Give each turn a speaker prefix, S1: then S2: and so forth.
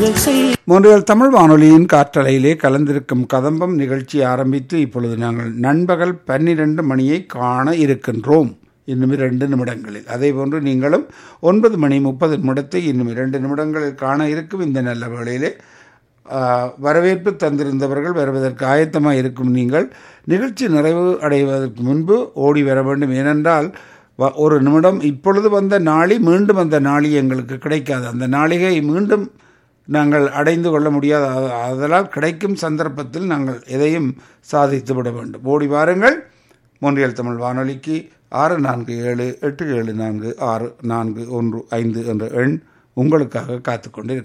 S1: மொன்றியல் தமிழ் வானொலியின் காற்றலையிலே கலந்திருக்கும் கதம்பம் நிகழ்ச்சி ஆரம்பித்து இப்பொழுது நாங்கள் நண்பகல் பன்னிரண்டு மணியை காண இருக்கின்றோம் இன்னும் இரண்டு நிமிடங்களில் அதே போன்று நீங்களும் ஒன்பது மணி முப்பது நிமிடத்தை இன்னும் இரண்டு நிமிடங்களில் காண இருக்கும் இந்த நல்ல வேளையிலே ஆஹ், வரவேற்பு தந்திருந்தவர்கள் வருவதற்கு ஆயத்தமாக இருக்கும் நீங்கள் நிகழ்ச்சி நிறைவு அடைவதற்கு முன்பு ஓடி வர வேண்டும் ஏனென்றால் வ- ஒரு நிமிடம் இப்பொழுது வந்த நாளி மீண்டும் அந்த நாளி எங்களுக்கு கிடைக்காது அந்த நாளிகை மீண்டும் நாங்கள் அடைந்து கொள்ள முடியாது அ- அதனால் கிடைக்கும் சந்தர்ப்பத்தில் நாங்கள் எதையும் சாதித்து விட வேண்டும் ஓடி வாருங்கள் மொன்றியல் தமிழ் வானொலிக்கு ஆறு நான்கு ஏழு எட்டு ஏழு நான்கு ஆறு நான்கு ஒன்று ஐந்து என்ற எண் உங்களுக்காக காத்துக்கொண்டு